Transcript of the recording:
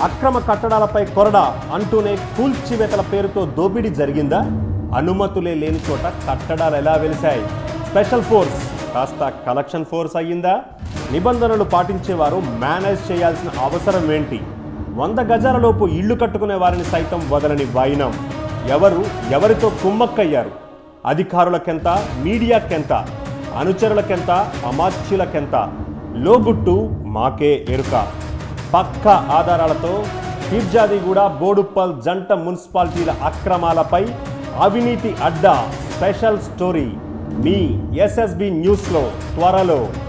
అక్రమ కట్టడాలపై కొరడా అంటూనే కూల్చివేతల పేరుతో దోపిడీ జరిగిందా అనుమతులే లేని చోట కట్టడాలు ఎలా వెలిశాయి స్పెషల్ ఫోర్స్ కాస్త కలెక్షన్ ఫోర్స్ అయ్యిందా నిబంధనలు పాటించేవారు మేనేజ్ చేయాల్సిన అవసరం ఏంటి వంద గజాలలోపు ఇళ్లు కట్టుకునే వారిని సైతం వదలని వైనం ఎవరు ఎవరితో కుమ్మక్కయ్యారు అధికారులకెంత మీడియాకెంత అనుచరులకెంత అమాత్యులకెంత లోగుట్టు మాకే ఎరుక పక్క ఆధారాలతో ఫిర్జాదిగూడ బోడుప్పల్ జంట మున్సిపాలిటీల అక్రమాలపై అవినీతి అడ్డా స్పెషల్ స్టోరీ మీ ఎస్ఎస్బి న్యూస్లో త్వరలో